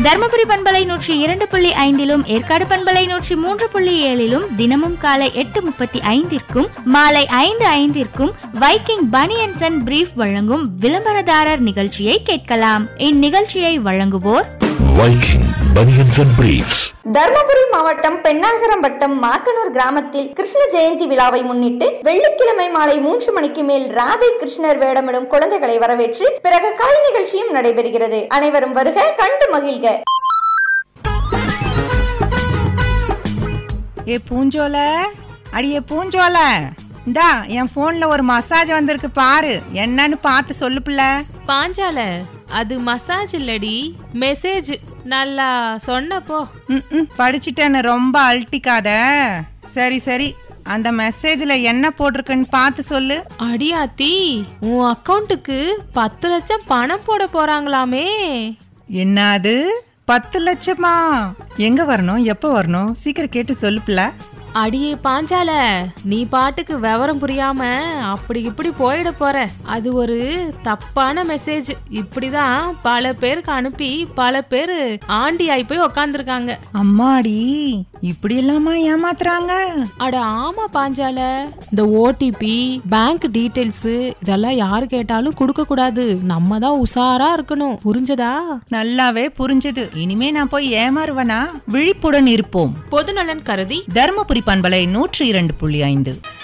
தர்மபுரி பண்பலை நூற்றி இரண்டு புள்ளி ஐந்திலும் ஏற்காடு பண்பலை நூற்றி மூன்று புள்ளி ஏழிலும் தினமும் காலை எட்டு முப்பத்தி ஐந்திற்கும் மாலை ஐந்து ஐந்திற்கும் வைக்கிங் பனியன்சன் அண்ட் பிரீஃப் வழங்கும் விளம்பரதாரர் நிகழ்ச்சியை கேட்கலாம் இந்நிகழ்ச்சியை வழங்குவோர் Viking Bunions and Briefs. Dharmapuri மாவட்டம் பெண்ணாகரம் வட்டம் மாக்கனூர் கிராமத்தில் கிருஷ்ண ஜெயந்தி விழாவை முன்னிட்டு வெள்ளிக்கிழமை மாலை மூன்று மணிக்கு மேல் ராதை கிருஷ்ணர் வேடமிடும் குழந்தைகளை வரவேற்று பிறகு கலை நிகழ்ச்சியும் நடைபெறுகிறது அனைவரும் வருக கண்டு மகிழ்க ஏ பூஞ்சோல அடியே பூஞ்சோல இந்தா என் போன்ல ஒரு மசாஜ் வந்திருக்கு பாரு என்னன்னு பார்த்து சொல்லு பிள்ளை பாஞ்சால அது மசாஜ் இல்லடி மெசேஜ் நல்லா சொன்னப்போ ம், ம், படிச்சிட்டேன்னு ரொம்ப அழட்டிக்காத சரி சரி அந்த மெசேஜ்ல என்ன போட்டிருக்குன்னு பார்த்து சொல்லு அடியாத்தி உன் அக்கவுண்ட்டுக்கு பத்து லட்சம் பணம் போட போறாங்களாமே என்னது பத்து லட்சமா எங்க வரணும் எப்போ வரணும் சீக்கிரம் கேட்டு சொல்லு பிள்ளை அடியே பாஞ்சால நீ பாட்டுக்கு விவரம் புரியாம அப்படி இப்படி போயிட போற அது ஒரு தப்பான மெசேஜ் இப்படிதான் பல பேருக்கு அனுப்பி பல பேர் ஆண்டி ஆகி போய் உக்காந்துருக்காங்க அம்மாடி இப்படி எல்லாமா ஏமாத்துறாங்க அட ஆமா பாஞ்சால இந்த ஓடிபி பேங்க் டீடைல்ஸ் இதெல்லாம் யாரு கேட்டாலும் கொடுக்க கூடாது நம்ம தான் உஷாரா இருக்கணும் புரிஞ்சதா நல்லாவே புரிஞ்சது இனிமே நான் போய் ஏமாறுவனா விழிப்புடன் இருப்போம் பொதுநலன் கருதி தருமபுரி பண்பலை நூற்றி இரண்டு புள்ளி ஐந்து